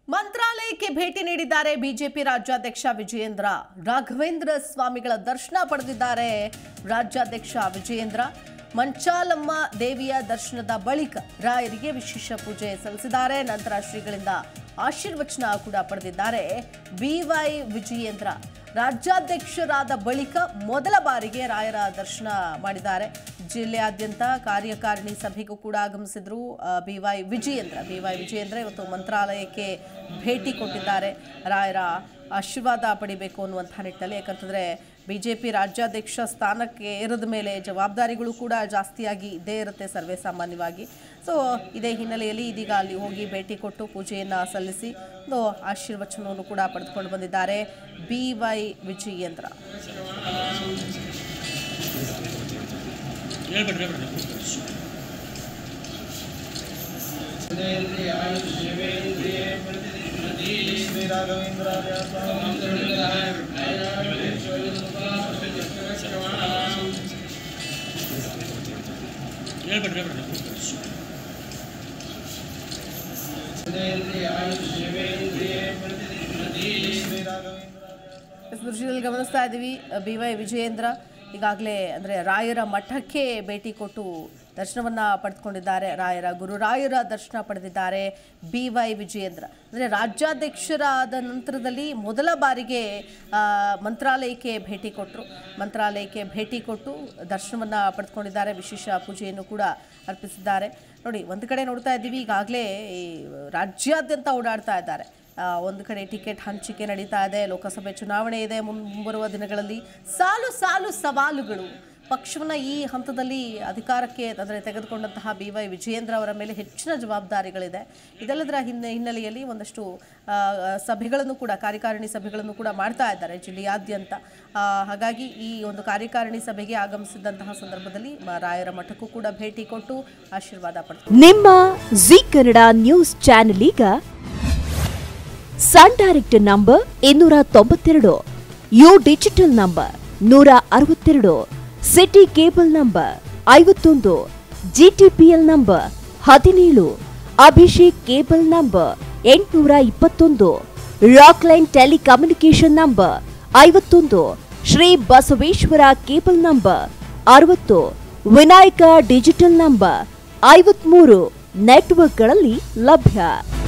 ಮಂತ್ರಾಲಯಕ್ಕೆ ಭೇಟಿ ನೀಡಿದ್ದಾರೆ ಬಿಜೆಪಿ ರಾಜ್ಯಾಧ್ಯಕ್ಷ ವಿಜಯೇಂದ್ರ ರಾಘವೇಂದ್ರ ಸ್ವಾಮಿಗಳ ದರ್ಶನ ಪಡೆದಿದ್ದಾರೆ ರಾಜ್ಯಾಧ್ಯಕ್ಷ ವಿಜಯೇಂದ್ರ ಮಂಚಾಲಮ್ಮ ದೇವಿಯ ದರ್ಶನದ ಬಳಿಕ ರಾಯರಿಗೆ ವಿಶೇಷ ಪೂಜೆ ಸಲ್ಲಿಸಿದ್ದಾರೆ ನಂತರ ಶ್ರೀಗಳಿಂದ ಆಶೀರ್ವಚನ ಕೂಡ ಪಡೆದಿದ್ದಾರೆ ಬಿವೈ ವಿಜಯೇಂದ್ರ ರಾಜ್ಯಾಧ್ಯಕ್ಷರಾದ ಬಳಿಕ ಮೊದಲ ಬಾರಿಗೆ ರಾಯರ ದರ್ಶನ ಮಾಡಿದ್ದಾರೆ ಜಿಲ್ಲೆಯಾದ್ಯಂತ ಕಾರ್ಯಕಾರಿಣಿ ಸಭೆಗೂ ಕೂಡ ಆಗಮಿಸಿದ್ರು B Y Vijayendra B Y Vijayendra ಇವತ್ತು ಮಂತ್ರಾಲಯಕ್ಕೆ ಭೇಟಿ ಕೊಟ್ಟಿದ್ದಾರೆ ರಾಯರ ಆಶೀರ್ವಾದ ಪಡಿಬೇಕು ಅನ್ನುವಂಥ ನಿಟ್ಟಿನಲ್ಲಿ ಯಾಕಂತಂದರೆ ಬಿ ಜೆ ಪಿ ರಾಜ್ಯಾಧ್ಯಕ್ಷ ಸ್ಥಾನಕ್ಕೆ ಏರಿದ ಮೇಲೆ ಜವಾಬ್ದಾರಿಗಳು ಕೂಡ ಜಾಸ್ತಿಯಾಗಿ ಇದ್ದೇ ಇರುತ್ತೆ ಸರ್ವೇ ಸಾಮಾನ್ಯವಾಗಿ ಸೊ ಇದೇ ಹಿನ್ನೆಲೆಯಲ್ಲಿ ಇದೀಗ ಅಲ್ಲಿ ಹೋಗಿ ಭೇಟಿ ಕೊಟ್ಟು ಪೂಜೆಯನ್ನು ಸಲ್ಲಿಸಿ ಒಂದು ಆಶೀರ್ವಚನವನ್ನು ಕೂಡ ಪಡೆದುಕೊಂಡು ಬಂದಿದ್ದಾರೆ ಬಿ ವೈ ವಿಜಯೇಂದ್ರ ಹೇಳ್ಬಿಡ್ರಿ ಹೇಳ್ಬಿಡ್ರಿ ಹೇಳ್ಬಿಡ್ರಿ ಹೇಳ್ಬಿಡ್ರಿ ಎಸ್ ದೃಶ್ಯದಲ್ಲಿ ಗಮನಿಸ್ತಾ ಇದ್ದೀವಿ ಬಿ ವೈ ವಿಜಯೇಂದ್ರ ಈಗಾಗಲೇ ಅಂದರೆ ರಾಯರ ಮಠಕ್ಕೆ ಭೇಟಿ ಕೊಟ್ಟು ದರ್ಶನವನ್ನು ಪಡೆದುಕೊಂಡಿದ್ದಾರೆ ರಾಯರ ಗುರುರಾಯರ ದರ್ಶನ ಪಡೆದಿದ್ದಾರೆ ಬಿ ವೈ ವಿಜಯೇಂದ್ರ ಅಂದರೆ ರಾಜ್ಯಾಧ್ಯಕ್ಷರಾದ ನಂತರದಲ್ಲಿ ಮೊದಲ ಬಾರಿಗೆ ಆ, ಮಂತ್ರಾಲಯಕ್ಕೆ ಭೇಟಿ ಕೊಟ್ಟರು ಮಂತ್ರಾಲಯಕ್ಕೆ ಭೇಟಿ ಕೊಟ್ಟು ದರ್ಶನವನ್ನು ಪಡೆದುಕೊಂಡಿದ್ದಾರೆ ವಿಶೇಷ ಪೂಜೆಯನ್ನು ಕೂಡ ಅರ್ಪಿಸಿದ್ದಾರೆ ನೋಡಿ ಒಂದು ಕಡೆ ನೋಡ್ತಾ ಇದ್ದೀವಿ ಈಗಾಗಲೇ ಈ ರಾಜ್ಯಾದ್ಯಂತ ಓಡಾಡ್ತಾ ಇದ್ದಾರೆ ಆ, ಒಂದು ಕಡೆ ಟಿಕೆಟ್ ಹಂಚಿಕೆ ನಡೀತಾ ಇದೆ ಲೋಕಸಭೆ ಚುನಾವಣೆ ಇದೆ ಮುನ್- ಮುಂಬರುವ ದಿನಗಳಲ್ಲಿ ಸಾಲು ಸಾಲು ಸವಾಲುಗಳು ಪಕ್ಷವನ್ನ ಈ ಹಂತದಲ್ಲಿ ಅಧಿಕಾರಕ್ಕೆ ಅಂದರೆ ತೆಗೆದುಕೊಂಡಂತಹ ಬಿ ವೈ ವಿಜಯೇಂದ್ರ ಅವರ ಮೇಲೆ ಹೆಚ್ಚಿನ ಜವಾಬ್ದಾರಿಗಳಿದೆ ಇದೆಲ್ಲದರ ಹಿನ್ನೆ ಹಿನ್ನೆಲೆಯಲ್ಲಿ ಒಂದಷ್ಟು ಆ, ಸಭೆಗಳನ್ನು ಕೂಡ ಕಾರ್ಯಕಾರಿಣಿ ಸಭೆಗಳನ್ನು ಕೂಡ ಮಾಡ್ತಾ ಇದ್ದಾರೆ ಜಿಲ್ಲೆಯಾದ್ಯಂತ ಆ, ಹಾಗಾಗಿ ಈ ಒಂದು ಕಾರ್ಯಕಾರಿಣಿ ಸಭೆಗೆ ಆಗಮಿಸಿದಂತಹ ಸಂದರ್ಭದಲ್ಲಿ ಮ- ರಾಯರ ಮಠಕ್ಕೂ ಕೂಡ ಭೇಟಿ ಕೊಟ್ಟು ಆಶೀರ್ವಾದ ಪಡೆದು ನಿಮ್ಮ ಜಿ ಕನ್ನಡ ನ್ಯೂಸ್ ಚಾನೆಲ್ ಈಗ ಸನ್ ಡೈರೆಕ್ಟ್ ನಂಬರ್ ಇನ್ನೂರ ತೊಂಬತ್ತೆರಡು ಯು ಡಿಜಿಟಲ್ ನಂಬರ್ ನೂರ ಅರವತ್ತೆರಡು ಸಿಟಿ ಕೇಬಲ್ ನಂಬರ್ ಐವತ್ತೊಂದು ಜಿಟಿಪಿಎಲ್ ನಂಬರ್ ಹದಿನೇಳು ಅಭಿಷೇಕ್ ಕೇಬಲ್ ನಂಬರ್ ಎಂಟುನೂರ ಇಪ್ಪತ್ತೊಂದು ರಾಕ್ಲೈನ್ ಟೆಲಿಕಮ್ಯುನಿಕೇಶನ್ ನಂಬರ್ ಐವತ್ತೊಂದು ಶ್ರೀ ಬಸವೇಶ್ವರ ಕೇಬಲ್ ನಂಬರ್ ಅರವತ್ತು ವಿನಾಯಕ ಡಿಜಿಟಲ್ ನಂಬರ್ ಐವತ್ಮೂರು ನೆಟ್ವರ್ಕ್ಗಳಲ್ಲಿ ಲಭ್ಯ